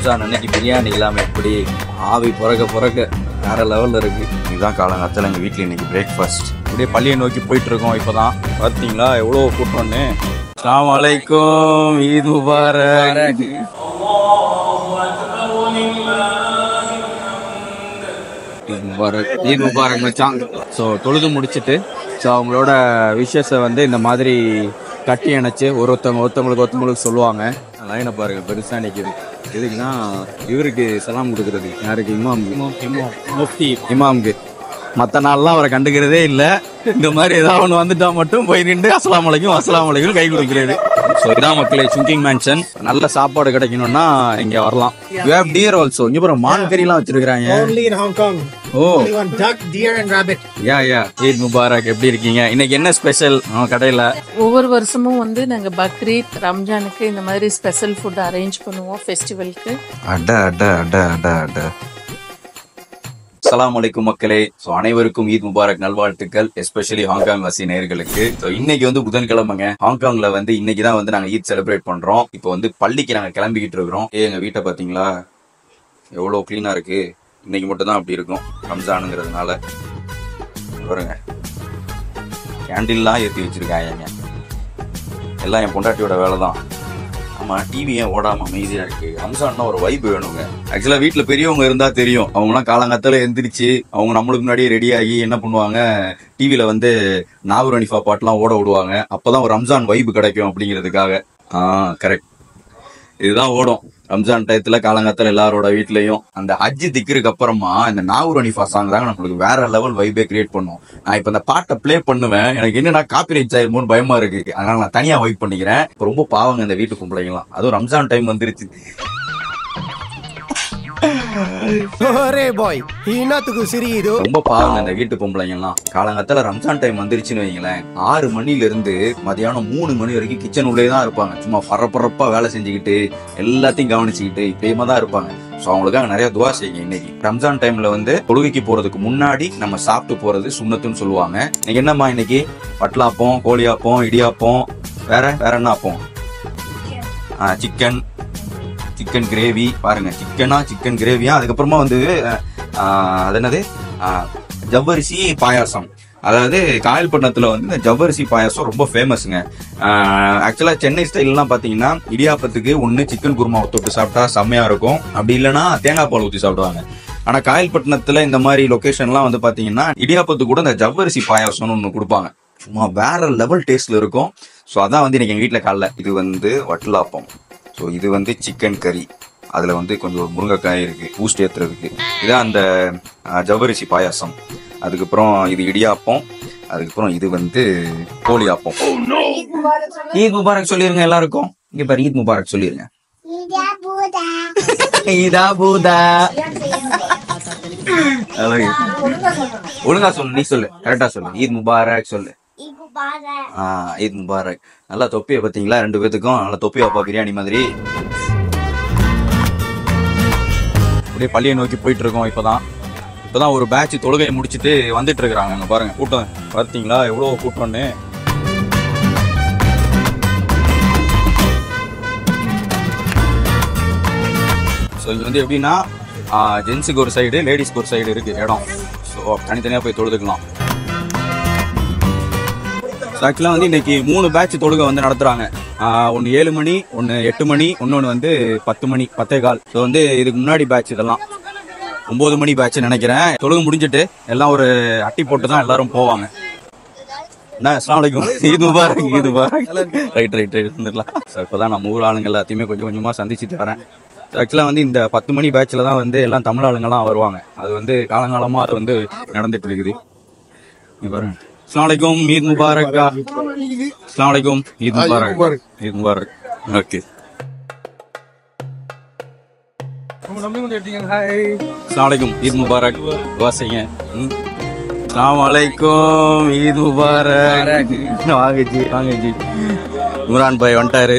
ரம்ஜான் அன்னைக்கு பிரியாணி இல்லாம எப்படி ஆவி பிறக்க பிறக்க வேற லெவல்ல இருக்கு இதுதான் காலங்காலத்தில் எங்கள் வீட்டில் இன்னைக்கு பிரேக்ஃபாஸ்ட் அப்படியே பள்ளியை நோக்கி போயிட்டு இருக்கோம் இப்போதான் பார்த்தீங்களா எவ்வளோ கூட்டம்னு அஸ்ஸலாமு அலைக்கும் ஈத் முபாரக் ஈத் முபாரக் ஈத் முபாரக் மச்சான் ஸோ தொழுது முடிச்சிட்டு ஸோ அவங்களோட விஷயத்தை வந்து இந்த மாதிரி கட்டி அணைச்சு ஒரு ஒருத்தவங்க ஒருத்தவங்களுக்கு ஒருத்தவங்களுக்கு சொல்லுவாங்க லைனை பாருங்க பெருசா நிற்கிது எதுக்குன்னா இவருக்கு சலாம் கொடுக்கறது யாருக்கு இமாம் இமாம் முஃப்தி இமாமுக்கு மற்ற நாள்லாம் அவரை கண்டுக்கிறதே இல்லை இந்த மாதிரி ஏதாவது ஒன்று வந்துட்டா மட்டும் போய் நின்று அஸ்லாம் வலைக்கும் அஸ்லாம் வலைக்கும் கை கொடுக்கிறது ஸோ இதான் மக்களே சுங்கிங் மேன்ஷன் நல்ல சாப்பாடு கிடைக்கணும்னா இங்க வரலாம் யூ ஹேவ் டியர் ஆல்சோ இங்க பாரு மான் கறிலாம் வச்சிருக்காங்க Only in Hong Kong. ஓ Only one duck, deer, and rabbit. Yeah yeah Eid முபாரக் எப்படி இருக்கீங்க இன்னைக்கு என்ன ஸ்பெஷல் நம்ம கடையில ஒவ்வொரு வருஷமும் வந்து நாங்கள் பக்ரீத் ரம்ஜானுக்கு இந்த மாதிரி ஸ்பெஷல் ஃபுட் அரேஞ்ச் பண்ணுவோம் ஃபெஸ்டிவலுக்கு அட அட அட அட அட அஸ்ஸலாமு அலைக்கும் மக்களே ஸோ அனைவருக்கும் ஈத் முபாரக் நல்வாழ்த்துக்கள் எஸ்பெஷலி ஹாங்காங் வாசி நேயர்களுக்கு ஸோ இன்னைக்கு வந்து புதன்கிழமைங்க ஹாங்காங்ல வந்து இன்னைக்கு தான் வந்து நாங்க ஈத் செலிப்ரேட் பண்றோம் இப்போ வந்து பள்ளிக்கு நாங்க கிளம்பிக்கிட்டு இருக்கிறோம் ஏ எங்க வீட்டை பாத்தீங்களா எவ்வளோ க்ளீனா இருக்கு இன்னைக்கு மட்டும் தான் அப்படி இருக்கும் ரம்ஜானுங்கிறதுனால பாருங்க கேண்டில்லாம் ஏற்றி வச்சிருக்காங்க எல்லாம் என் பொண்டாட்டியோட வேலை தான் ஆமா டிவி ஏன் ஓடாம அமைதியா இருக்கு ரம்ஜான்னா ஒரு வைப் வேணுங்க ஆக்சுவலா வீட்ல பெரியவங்க இருந்தா தெரியும் அவங்க எல்லாம் காலங்காத்தால எந்திரிச்சு அவங்க நம்மளுக்கு முன்னாடியே ரெடி ஆகி என்ன பண்ணுவாங்க டிவில வந்து நாகூர் அனிஃபா பாட்டுலாம் ஓட விடுவாங்க அப்பதான் ஒரு ரம்ஜான் வைப் கிடைக்கும் அப்படிங்கிறதுக்காக ஆ கரெக்ட் இதுதான் ஓடும் ரம்ஜான் டயத்துல காலங்காத்தால எல்லாரோட வீட்லயும் அந்த ஹஜ்ஜி திக்கிருக்கு அப்புறமா இந்த நாகூர் அனிஃபா சாங் தாங்க நம்மளுக்கு வேற லெவல் வைபே கிரியேட் பண்ணும் நான் இப்ப இந்த பாட்டை ப்ளே பண்ணுவேன் எனக்கு என்னன்னா காப்பி ரைட்ஸ் ஆயிருமோன்னு பயமா இருக்கு அதனால நான் தனியா வைப் பண்ணிக்கிறேன் இப்ப ரொம்ப பாவங்க இந்த வீட்டு பொம்பளைங்களாம் அதுவும் ரம்ஜான் டைம் வந்துருச்சு ஒரே பாய் இன்னத்துக்கு சிரியுது ரொம்ப பாவங்க இந்த வீட்டு பொம்பளைங்க எல்லாம் காலங்கத்துல ரம்ஜான் டைம் வந்துருச்சுன்னு வைங்களேன் ஆறு மணில இருந்து மதியானம் மூணு மணி வரைக்கும் கிச்சன் உள்ளே தான் இருப்பாங்க சும்மா பரபரப்பா வேலை செஞ்சுக்கிட்டு எல்லாத்தையும் கவனிச்சுக்கிட்டு இப்படியேமா தான் இருப்பாங்க ஸோ அவங்களுக்காக நிறைய துவா செய்யுங்க இன்னைக்கு ரம்ஜான் டைம்ல வந்து தொழுகைக்கு போறதுக்கு முன்னாடி நம்ம சாப்பிட்டு போறது சுண்ணத்துன்னு சொல்லுவாங்க இன்னைக்கு என்னம்மா இன்னைக்கு வட்டலாப்பம் கோழியாப்பம் இடியாப்பம் வேற வேற என்ன ஆப்பம் சிக்கன் சிக்கன் கிரேவி பாருங்க சிக்கனா சிக்கன் கிரேவியா அதுக்கப்புறமா வந்து ஆஹ், அது என்னது ஆஹ், ஜவ்வரிசி பாயாசம் அதாவது காயல்பட்டினத்துல வந்து இந்த ஜவ்வரிசி பாயாசம் ரொம்ப ஃபேமஸ்ங்க ஆக்சுவலா சென்னை ஸ்டைல்லாம் பாத்தீங்கன்னா இடியாப்பத்துக்கு ஒண்ணு சிக்கன் குருமா தொட்டு சாப்பிட்டா செம்மையா இருக்கும் அப்படி இல்லைன்னா தேங்காய் பால் ஊற்றி சாப்பிடுவாங்க ஆனா காயல்பட்டினத்துல இந்த மாதிரி லொகேஷன்லாம் வந்து பாத்தீங்கன்னா இடியாப்பத்துக்கு கூட இந்த ஜவ்வரிசி பாயாசம்னு ஒண்ணு கொடுப்பாங்க சும்மா வேற லெவல் டேஸ்ட்ல இருக்கும் ஸோ அதான் வந்து இன்னைக்கு எங்க வீட்டில் காலைல இது வந்து வட்டலாப்பம் ஸோ இது வந்து சிக்கன் கறி அதில் வந்து கொஞ்சம் ஒரு முருங்கைக்காய் இருக்கு பூஸ்ட் ஏத்துறதுக்கு இதான் அந்த அஹ், ஜவ்வரிசி பாயாசம் அதுக்கப்புறம் இது இடியாப்பம் அதுக்கப்புறம் இது வந்து கோழி ஆப்பம் ஈத் முபாரக் சொல்லிருங்க எல்லாருக்கும் இங்க பாரு ஈத் முபாரக் சொல்லிருங்க ஈதா பூதா அழகு. ஒழுங்கா சொல்லு நீ சொல்லு கரெக்டா சொல்லு ஈத் முபாரக் சொல்லு ஆ ஈத் முபாரக் நல்லா தொப்பியை பார்த்தீங்களா ரெண்டு பேத்துக்கும் நல்லா தொப்பி வைப்பா பிரியாணி மாதிரி அப்படியே பள்ளியை நோக்கி போயிட்டு இருக்கோம் இப்பதான் இப்பதான் ஒரு பேட்ச் தொழுகையை முடிச்சிட்டு வந்துட்டு இருக்கிறாங்க அங்க பாருங்க கூட்டம் பார்த்தீங்களா எவ்வளவு கூட்டம்னு ஸோ இது வந்து எப்படின்னா ஜென்ஸுக்கு ஒரு சைடு லேடிஸ்க்கு ஒரு சைடு இருக்கு இடம் ஸோ தனித்தனியாக போய் தொழுதுக்கலாம் ஆக்சுவலாக வந்து இன்னைக்கு மூணு பேட்ச் தொழுகை வந்து நடத்துறாங்க ஒன்று ஏழு மணி ஒன்று எட்டு மணி இன்னொன்று வந்து பத்து மணி பத்தே கால் ஸோ வந்து இதுக்கு முன்னாடி பேட்ச் இதெல்லாம் ஒன்பது மணி பேட்ச் நினைக்கிறேன் தொழுகை முடிஞ்சிட்டு எல்லாம் ஒரு அட்டி போட்டு தான் எல்லாரும் போவாங்க என்ன அஸ்ஸலாமு அலைக்கும் ஈத் முபாரக் ஈத் முபாரக் ரைட் ரைட் ரைட் இருந்துடலாம் ஸோ இப்போ தான் நம்ம ஊர் ஆளுங்க எல்லாத்தையுமே கொஞ்சம் கொஞ்சமாக சந்திச்சுட்டு வரேன் ஆக்சுவலாக வந்து இந்த பத்து மணி பேட்சில் தான் வந்து எல்லாம் தமிழ் ஆளுங்கலாம் வருவாங்க அது வந்து காலங்காலமாக அது வந்து நடந்துட்டு இருக்குது இங்க பாருங்க அஸ்ஸலாமு அலைக்கும் ஈத் முபாரக் அஸ்ஸலாமு அலைக்கும் ஈத் முபாரக் ஈத் முபாரக் ஓகே அஸ்ஸலாமு அலைக்கும் ஈத் முபாரக் துவா செய்யுங்க ம். அஸ்ஸலாமு அலைக்கும் ஈத் முபாரக் வாங்க ஜி வாங்க ஜி இம்ரான் பாய் வந்துட்டாரு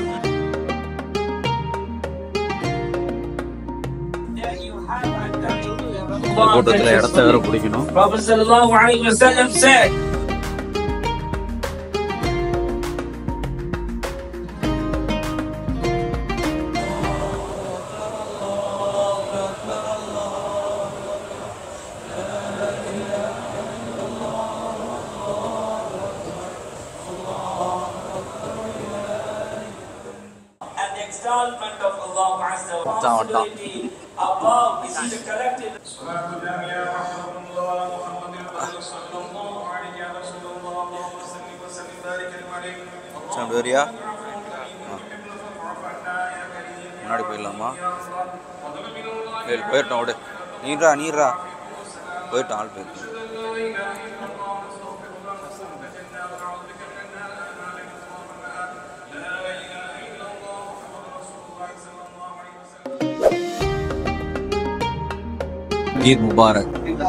இந்த கூட்டத்துல இடத்த வேற பிடிக்கணும் Prophet sallallahu alaihi wasallam said, installment of Allah Azza wa Down, down. responsibility above this is a collective صلاة جامعة رحمة الله محمد الفضل صلى الله عليه يا رسول الله اللهم صل وسلم بارك عليه சரியா முன்னாடி போயிடலாமா ஏய், போயிட்டோம் விடு நீரா நீரா போயிட்டோம் ஆள் போயிட்டு ஈத் முபாரக்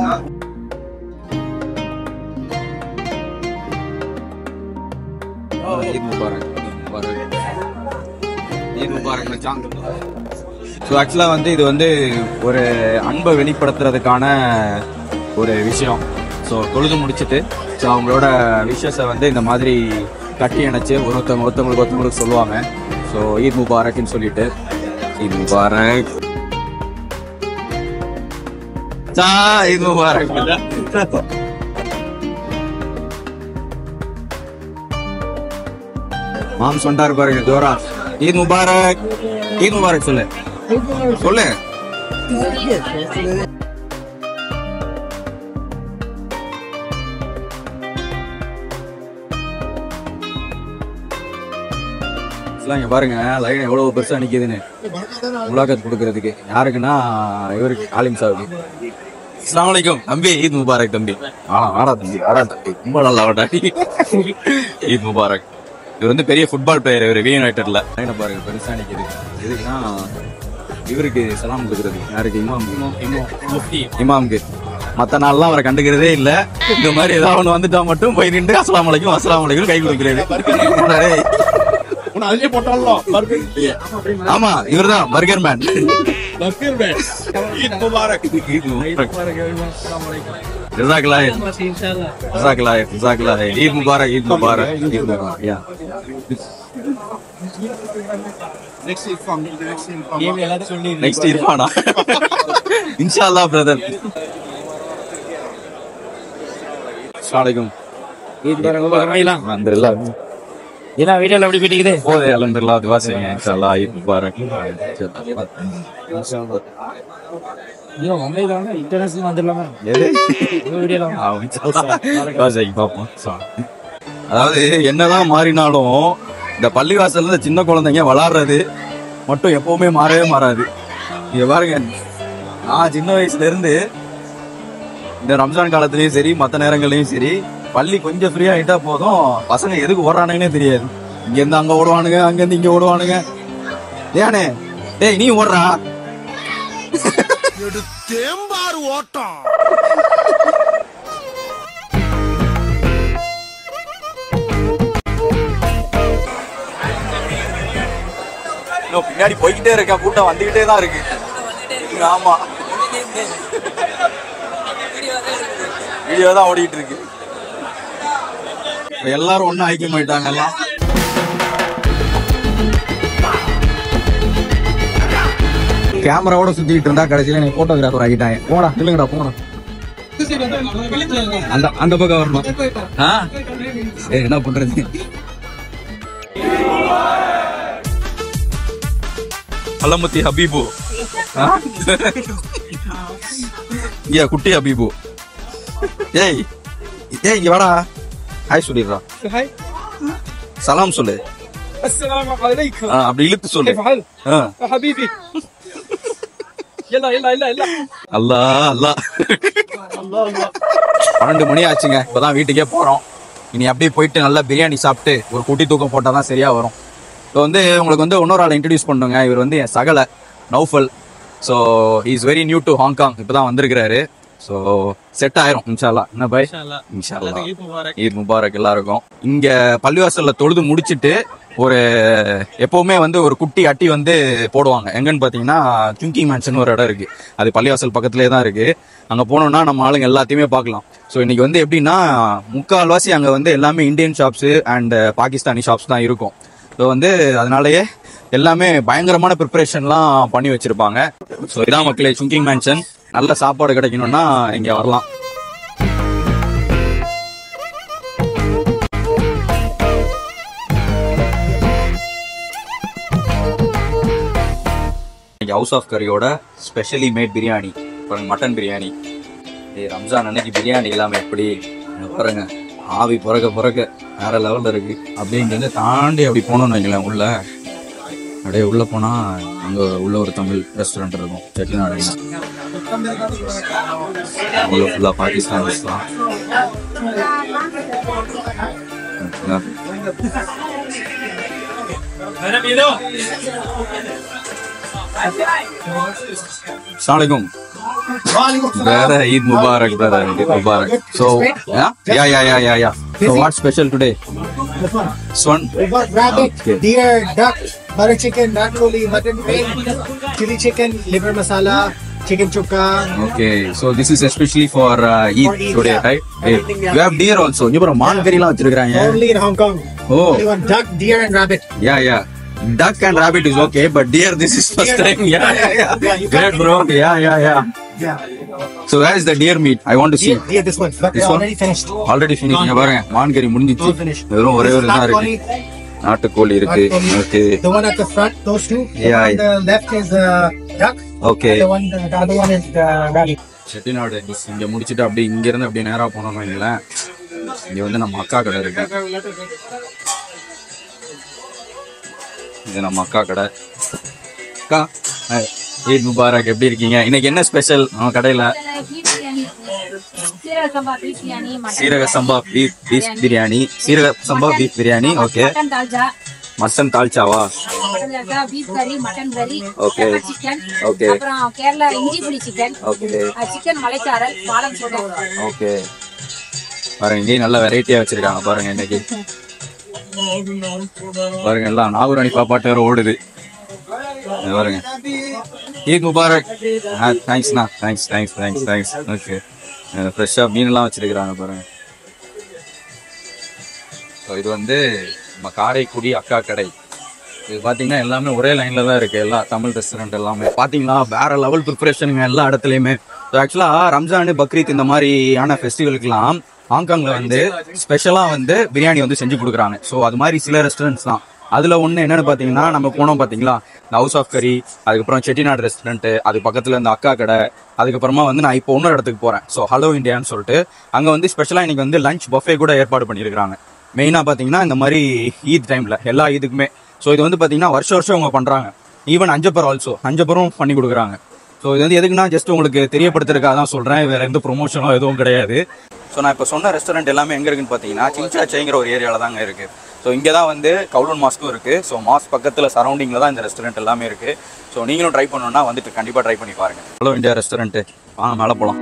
ஈத் முபாரக் ஈத் முபாரக் ஈத் முபாரக் மச்சான் ஸோ ஆக்சுவலாக வந்து இது வந்து ஒரு அன்பை வெளிப்படுத்துறதுக்கான ஒரு விஷயம் ஸோ தொழுது முடிச்சுட்டு ஸோ அவங்களோட விஷஸை வந்து இந்த மாதிரி கட்டி அணைச்சு ஒருத்தவங்க ஒருத்தவங்களுக்கு ஒருத்தவங்களுக்கு சொல்லுவாங்க ஸோ ஈத் முபாரக்னு சொல்லிட்டு ஈத் முபாரக் சா ஈத் முபாரக் மாம் சொன்னாரு பாருங்க ஜோரா ஈத் முபாரக் ஈத் முபாரக் சொல்லு சொல்லு இதெல்லாம் இங்க பாருங்க லைன் எவ்வளவு பெருசா நிக்குதுன்னு முலாகத் கொடுக்கறதுக்கு யாருக்குன்னா இவருக்கு ஆலிம் சாவுக்கு அஸ்லாம் வலைக்கும் தம்பி ஈத் முபாரக் தம்பி ஆ ஆடா தம்பி ஆடா தம்பி ரொம்ப நல்லா ஆடா ஈத் முபாரக் இவர் வந்து பெரிய ஃபுட்பால் பிளேயர் இவர் வி யுனைடெட்ல லைனை பாருங்க பெருசா நிக்குது எதுக்குன்னா இவருக்கு சலாம் கொடுக்கறது யாருக்கு இமாம் இமாம்க்கு மத்த நாள்லாம் அவரை கண்டுக்கிறதே இல்ல இந்த மாதிரி ஏதாவது ஒண்ணு வந்துட்டா மட்டும் போய் நின்று அஸ்லாம் வலைக்கும் அஸ்லாம் வலைக்கும் கை கொடுக்கிறது ஆமா இவர்தான் பர்கர் மேன் ஜஸாக்கல்லா ஜஸாக்கல்லா ஜஸாக்கல்லா ஈத் முபாரக் ஈத் முபாரக் ஈத் முபாரக் யா நெக்ஸ்ட் இருப்பானா இன்ஷா அல்லாஹ் பிரதர் அஸ்ஸலாமு அலைக்கும் வந்துடலாம் ஏன்னா வீடியோல எப்படி போயிட்டு போதே அலமதுல்லா துவா செய்யுங்க இன்ஷா அல்லாஹ் ஈத் முபாரக் இன்டர்நேஷனல் வந்துடலாமா எது வீடியோல ஆ, இன்ஷா அல்லாஹ். துவா செய்யுங்க பார்ப்போம் அதாவது என்னதான் மாறினாலும் இந்த பள்ளிவாசல்ல இந்த சின்ன குழந்தைங்க விளாடுறது மட்டும் எப்பவுமே மாறவே மாறாது இங்க பாருங்க நான் சின்ன வயசுல இருந்து இந்த ரம்ஜான் காலத்துலயும் சரி மத்த நேரங்கள்லயும் சரி பள்ளி கொஞ்சம் ஃப்ரீ ஆயிட்டா போதும் பசங்க எதுக்கு ஓடுறானுங்கன்னே தெரியாது இங்க இருந்து அங்க ஓடுவானுங்க அங்க இருந்து இங்க ஓடுவானுங்க ஏனே டேய் நீ ஓடுறா தேம்பாறு ஓட்டம் இன்னும் பின்னாடி போய்கிட்டே இருக்க கூட்டம் வந்துகிட்டே தான் இருக்கு ஆமா வீடியோ தான் ஓடிட்டு இருக்கு இப்ப எல்லாரும் ஒன்னும் ஐக்கியமாயிட்டாங்க எல்லாம் கேமராவோட சுத்திட்டு இருந்தா கடைசியில நீ போட்டோகிராஃபர் ஆகிட்டாங்க போடா இல்லைங்கடா போடா அந்த அந்த பக்கம் வரணும் ஆ சரி என்ன பண்றது அலமத்தி ஹபீபு ஆ? இங்க குட்டி ஹபீபு ஏய் ஏய் இங்க வாடா ஹாய் சொல்லிடுறா சலாம் சொல்லு السلام عليكم ஆ, அப்படி இழுத்து சொல்லு كيف حالك ஆ. يا حبيبي يلا يلا يلا يلا அல்லா அல்லா பன்னெண்டு மணி ஆச்சுங்க இப்பதான் வீட்டுக்கே போறோம் இனி அப்படியே போயிட்டு நல்லா பிரியாணி சாப்பிட்டு ஒரு குட்டி தூக்கம் போட்டாதான் தான் சரியா வரும் இப்போ வந்து உங்களுக்கு வந்து இன்னொரு ஆளை இன்ட்ரடியூஸ் பண்ணுங்க இவர் வந்து என் சகல Noufal so is very new to Hong Kong இப்பதான் வந்திருக்கிறாரு ஸோ செட் ஆயிரும் இன்ஷால்லா என்ன பாய் இன்ஷால்லா ஈத் முபாரக் எல்லாருக்கும் இங்க பள்ளிவாசல்ல தொழுது முடிச்சிட்டு ஒரு எப்பவுமே வந்து ஒரு குட்டி அட்டி வந்து போடுவாங்க எங்கன்னு பாத்தீங்கன்னா சுங்கி மேன்ஷன் ஒரு இடம் இருக்கு அது பள்ளிவாசல் பக்கத்துலேயே தான் இருக்கு அங்க போனோம்னா நம்ம ஆளுங்க எல்லாத்தையுமே பார்க்கலாம் ஸோ இன்னைக்கு வந்து எப்படின்னா முக்கால்வாசி அங்க வந்து எல்லாமே Indian shops and Pakistani shops தான் இருக்கும் ஸோ வந்து அதனாலயே எல்லாமே பயங்கரமான ப்ரிப்பரேஷன்லாம் பண்ணி வச்சிருப்பாங்க ஸோ இதான் மக்களே சுங்கிங் மேன்ஷன் நல்ல சாப்பாடு கிடைக்கணும்னா இங்க வரலாம் இன்னைக்கு ஹவுஸ் ஆஃப் கரியோட ஸ்பெஷலி மேட் பிரியாணி பாருங்க மட்டன் பிரியாணி ஏய் ரம்ஜான் அன்னைக்கு பிரியாணி இல்லாம எப்படி இங்க பாருங்க ஆவி பிறக்க பிறக்க வேற லெவல்ல இருக்கு அப்படியே இங்க இருந்து தாண்டி அப்படி போனோம்னு வைங்களேன் உள்ள அப்படியே உள்ள போனா அங்க உள்ள ஒரு தமிழ் ரெஸ்டாரண்ட் இருக்கும் செட்டிநாடு உள்ள ஃபுல்லா பாகிஸ்தான் தான் Assalamualaikum. Brother, Eid Mubarak, brother. Eid Mubarak. So, yeah, yeah, yeah, yeah, yeah, yeah. So, what's special today? This one. We got rabbit, Okay. deer, duck, butter chicken, ravioli, mutton wing, chili chicken, liver masala, chicken chukka. Okay, so this is especially for uh, Eid, For Eid, today, yeah. right? Hey, Everything, yeah. you have deer also. இங்க பாரு மான் கறிலாம் வச்சிருக்காங்க. Only in Hong Kong. Oh, Only one duck, deer, and rabbit. yeah, yeah. Duck and rabbit is okay, but deer this is first Deer. time. Yeah, yeah, Yeah, yeah. you Great, can't bro. Yeah, yeah, yeah. Yeah. So where is the deer meat? I want to see. Deer, deer, this one. But This they're one? already finished. Already finish இங்க பாருங்க மான் கறி முடிஞ்சிச்சு All finished. வெறும் ஒரே This ஒரு is தான் இருக்கு natkoli, நாட்டுக்கோழி இருக்கு natkoli. Okay The one at the front, those two. The Yeah, one on the left is uh, duck. ஓகே The one, the other one is uh, rabbit. Chettinad இங்க முடிச்சிட்டு அப்படியே இங்க இருந்து அப்படியே நேரா போனோம்னு வைங்களேன் இங்க வந்து நம்ம அக்கா கடை இருக்கு இது நம்ம அக்கா கடை அக்கா ஹாய். ஈத் முபாரக் எப்படி இருக்கீங்க இன்னைக்கு என்ன ஸ்பெஷல் நம்ம கடையில சீரக சம்பா பீஃப் பிரியாணி மட்டன் சீரக சம்பா பீஃப் பீஃப் பிரியாணி சீரக சம்பா பீஃப் பிரியாணி ஓகே மட்டன் தால்ஜா மட்டன் தால்ச்சாவா மட்டன் தால்ஜா beef curry mutton curry Okay. Pepper chicken Okay. அப்புறம் கேரளா இஞ்சி புளி சிக்கன் ஓகே சிக்கன் மலைச்சாரல் பாலம் சோடா ஓகே பாருங்க இங்கேயும் நல்ல வெரைட்டியா வச்சிருக்காங்க பாருங்க இன்னைக்கு பாருங்க எல்லாம் நாகூரணி பாப்பாட்டு வேற ஓடுது இது பாருங்க ஈத் முபாரக் தேங்க்ஸ்ண்ணா thanks thanks thanks thanks okay ஃப்ரெஷ்ஷாக மீன்லாம் வச்சிருக்கிறாங்க பாருங்க ஸோ இது வந்து நம்ம காரைக்குடி அக்கா கடை இது பார்த்தீங்கன்னா எல்லாமே ஒரே லைன்ல தான் இருக்கு எல்லா தமிழ் ரெஸ்டாரண்ட் எல்லாமே பார்த்தீங்களா வேற லெவல் ப்ரிப்பரேஷனுங்க எல்லா இடத்துலையுமே ஸோ ஆக்சுவலாக ரம்ஜான் பக்ரீத் இந்த மாதிரியான ஃபெஸ்டிவலுக்குலாம் ஹாங்காங்ல வந்து ஸ்பெஷலாக வந்து பிரியாணி வந்து செஞ்சு கொடுக்குறாங்க ஸோ அது மாதிரி சில ரெஸ்டாரண்ட்ஸ் தான் அதுல ஒண்ணு என்னன்னு பாத்தீங்கன்னா நம்ம போனோம் பாத்தீங்களா இந்த ஹவுஸ் ஆஃப் கரி அதுக்கப்புறம் செட்டிநாடு ரெஸ்டாரண்ட் அது பக்கத்துல இந்த அக்கா கடை அதுக்கப்புறமா வந்து நான் இப்போ இன்னொரு இடத்துக்கு போறேன் ஸோ ஹலோ இந்தியான்னு சொல்லிட்டு அங்க வந்து ஸ்பெஷலா இன்னைக்கு வந்து லஞ்ச் பஃபே கூட ஏற்பாடு பண்ணியிருக்காங்க மெயினா பாத்தீங்கன்னா இந்த மாதிரி ஈத் டைம்ல எல்லா ஈதுக்குமே ஸோ இது வந்து பாத்தீங்கன்னா வருஷம் வருஷம் அவங்க பண்றாங்க ஈவன் அஞ்சப்பர் ஆல்சோ அஞ்சப்பரும் பண்ணி கொடுக்குறாங்க ஸோ இது வந்து எதுக்குன்னா ஜஸ்ட் உங்களுக்கு தெரியப்படுத்துறதுக்காக தான் சொல்றேன் வேற எந்த ப்ரொமோஷனோ எதுவும் கிடையாது ஸோ நான் இப்போ சொன்ன ரெஸ்டாரண்ட் எல்லாமே எங்க இருக்குன்னு பார்த்தீங்கன்னா சிங்சாச்சைங்கிற ஒரு ஏரியாவில் தாங்க இருக்கு ஸோ இங்கே தான் வந்து கவுலூன் மாஸ்க்கும் இருக்கு ஸோ மாஸ்க் பக்கத்தில் சரௌண்டிங்கில் தான் இந்த ரெஸ்டாரண்ட் எல்லாமே இருக்கு ஸோ நீங்களும் ட்ரை பண்ணணும்னா வந்துட்டு கண்டிப்பாக ட்ரை பண்ணி பாருங்க ஹலோ இந்தியா ரெஸ்டாரண்ட்டு வாங்க மேலே போகலாம்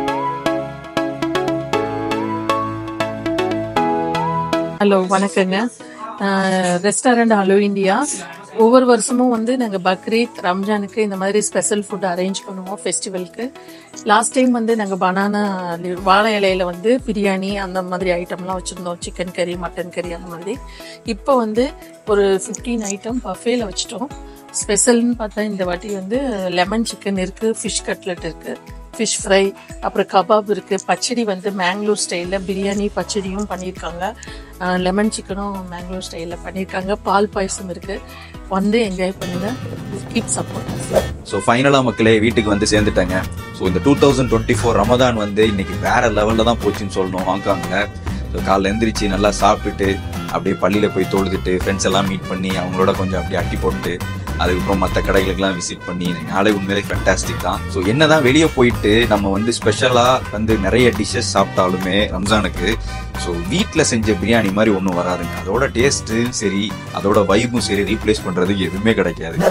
ஹலோ வணக்கங்க ரெஸ்டாரண்ட் ஹலோ இந்தியா ஒவ்வொரு வருஷமும் வந்து நாங்கள் பக்ரீத் ரம்ஜானுக்கு இந்த மாதிரி ஸ்பெஷல் ஃபுட் அரேஞ்ச் பண்ணுவோம் ஃபெஸ்டிவலுக்கு லாஸ்ட் டைம் வந்து நாங்கள் பனானா வாழை இலையில வந்து பிரியாணி அந்த மாதிரி ஐட்டம்லாம் வச்சுருந்தோம் சிக்கன் கறி மட்டன் கறி அந்த மாதிரி இப்போ வந்து ஒரு ஃபிஃப்டீன் ஐட்டம் பஃபேல வச்சுட்டோம் ஸ்பெஷல்னு பார்த்தா இந்த வாட்டி வந்து லெமன் சிக்கன் இருக்குது ஃபிஷ் கட்லெட் இருக்குது ஃபிஷ் ஃப்ரை அப்புறம் கபாப் இருக்குது பச்சடி வந்து மேங்களூர் ஸ்டைலில் பிரியாணி பச்சடியும் பண்ணியிருக்காங்க லெமன் சிக்கனும் மேங்களூர் ஸ்டைலில் பண்ணியிருக்காங்க பால் பாயசம் இருக்குது வந்து என்ஜாய் பண்ணுங்கள் கீப் சப்போர்ட் ஸோ ஃபைனலாக மக்களே வீட்டுக்கு வந்து சேர்ந்துட்டாங்க ஸோ இந்த two thousand twenty four Ramadan வந்து இன்னைக்கு வேற லெவலில் தான் போச்சுன்னு சொல்லணும் ஹாங்காங்கில் ஸோ காலைல எந்திரிச்சு நல்லா சாப்பிட்டுட்டு அப்படியே பள்ளியில் போய் தொழுதுட்டு ஃப்ரெண்ட்ஸ் எல்லாம் மீட் பண்ணி அவங்களோட கொஞ்சம் அப்படியே அட்டி போட்டு அதுக்கப்புறம் மற்ற கடைகளுக்கெல்லாம் விசிட் பண்ணி எனக்கு நாளை உண்மையிலே ஃபேண்டாஸ்டிக் தான் ஸோ என்னதான் வெளியே போயிட்டு நம்ம வந்து ஸ்பெஷலாக வந்து நிறைய டிஷ்ஷஸ் சாப்பிட்டாலுமே ரம்ஜானுக்கு ஸோ வீட்டில் செஞ்ச பிரியாணி மாதிரி ஒன்றும் வராதுங்க அதோட டேஸ்ட்டும் சரி அதோட வைப்பும் சரி ரீப்ளேஸ் பண்ணுறதுக்கு எதுவுமே கிடைக்காது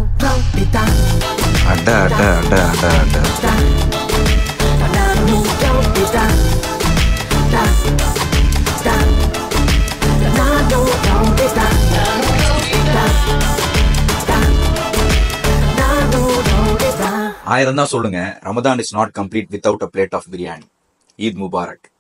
அட அட அட அட அட ஆயிரம் தான் சொல்லுங்க Ramadan is not complete without a plate of biryani Eid Mubarak